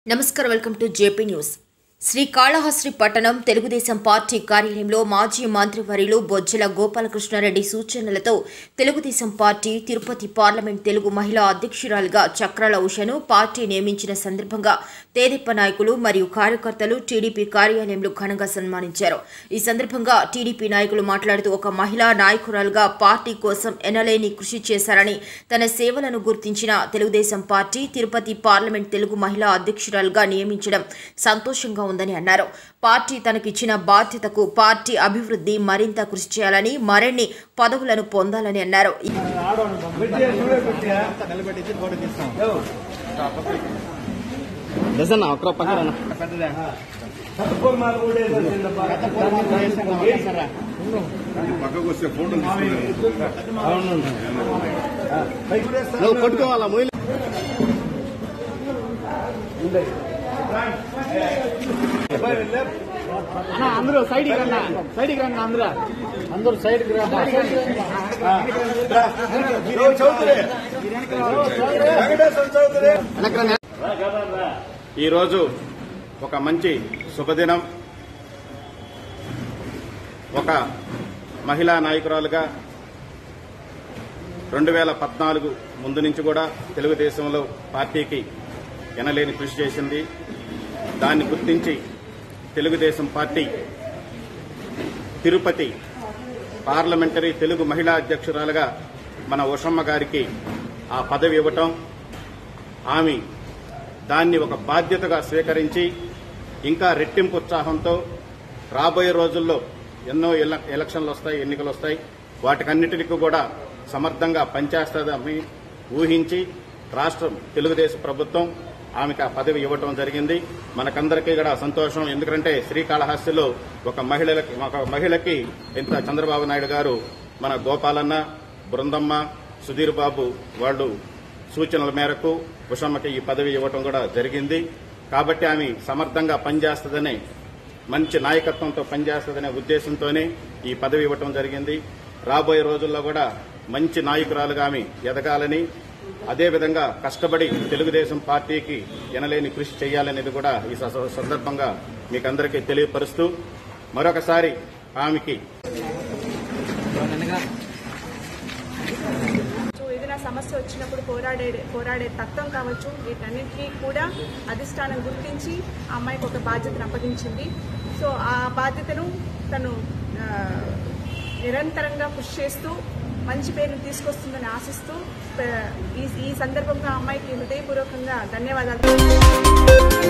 నమస్కారం welcome to JP news Srikalahasti పట్టణం Telugu Desam party కార్యాలయంలో మాజీ మంత్రివర్యులు బొజ్జల గోపాలకృష్ణారెడ్డి సూచనలతో తెలుగుదేశం పార్టీ తిరుపతి పార్లమెంట్ తెలుగు మహిళా అధ్యక్షురాలుగా చక్రాల ఉషను పార్టీ నియమించిన సందర్భంగా తేదెప్ప నాయకులు మరియు కార్యకర్తలు టీడీపీ కార్యాలయంలో ఘనంగా సన్మానించారు ఈ సందర్భంగా టీడీపీ నాయకులు మాట్లాడుతూ ఒక మహిళా నాయకురాలుగా పార్టీ కోసం ఎనలేని కృషి చేశారని తన సేవలను గుర్తించిన తెలుగుదేశం పార్టీ తిరుపతి పార్లమెంట్ తెలుగు మహిళా అధ్యక్షురాలుగా నియమించడం సంతోషంగా ఉందని అన్నారు పార్టీ తనకిచ్చిన బాధ్యతకు పార్టీ అభివృద్ధి మరింత కృషి చేయాలని మరిన్ని పదవులను పొందాలని అన్నారు దసన్న ఒక పక్కన పక్కకు వస్తే ఫోటో నువ్వు కొట్టుకోవాలా మొయిల్ అన్న అందరూ సైడ్కి రండి సైడ్కి రండి అందరూ అందరూ సైడ్కి రా వెనక్కి రండి. ఈరోజు ఒక మంచి శుభదినం ఒక మహిళా నాయకురాలుగా రెండు వేల పద్నాలుగు ముందు నుంచి కూడా తెలుగుదేశంలో పార్టీకి ఎనలేని కృషి చేసింది దాన్ని గుర్తించి తెలుగుదేశం పార్టీ తిరుపతి పార్లమెంటరీ తెలుగు మహిళా అధ్యక్షురాలుగా మన ఉషమ్మ గారికి ఆ పదవి ఇవ్వటం ఆమె దాన్ని ఒక బాధ్యతగా స్వీకరించి ఇంకా రెట్టింపు ఉత్సాహంతో రాబోయే రోజుల్లో ఎన్నో ఎల- ఎలక్షన్లు వస్తాయి ఎన్నికలు వస్తాయి వాటికన్నిటికీ కూడా సమర్థంగా పనిచేస్తుందని ఊహించి రాష్ట్రం తెలుగుదేశం ప్రభుత్వం ఆమెకు ఆ పదవి ఇవ్వటం జరిగింది మనకందరికీ కూడా సంతోషం ఎందుకంటే శ్రీకాళహస్తిలో ఒక మహిళలకి ఒక మహిళకి ఇంత చంద్రబాబు నాయుడు గారు మన గోపాలన్న బృందమ్మ సుధీర్ బాబు వాళ్ళు సూచనల మేరకు ఉషమ్మకి ఈ పదవి ఇవ్వటం కూడా జరిగింది కాబట్టి ఆమె సమర్థంగా పనిచేస్తుందనే మంచి నాయకత్వంతో పనిచేస్తుందనే ఉద్దేశంతోనే ఈ పదవి ఇవ్వటం జరిగింది రాబోయే రోజుల్లో కూడా మంచి నాయకురాలుగా ఆమె ఎదగాలని అదేవిధంగా కష్టపడి తెలుగుదేశం పార్టీకి ఎనలేని కృషి చేయాలనేది కూడా ఈ స- సందర్భంగా మీకందరికీ తెలియపరుస్తూ మరొకసారి ఆమెకి సో ఏదైనా సమస్య వచ్చినప్పుడు పోరాడే పోరాడే తత్వం కావచ్చు వీటన్నిటికీ కూడా అధిష్టానం గుర్తించి ఆ అమ్మాయికి ఒక బాధ్యతను అప్పగించింది సో ఆ బాధ్యతను తను ఆ, నిరంతరంగా కృషి చేస్తూ మంచి పేరును తీసుకొస్తుందని ఆశిస్తూ ఆ, ఈ ఈ సందర్భంగా ఆ అమ్మాయికి హృదయపూర్వకంగా ధన్యవాదాలు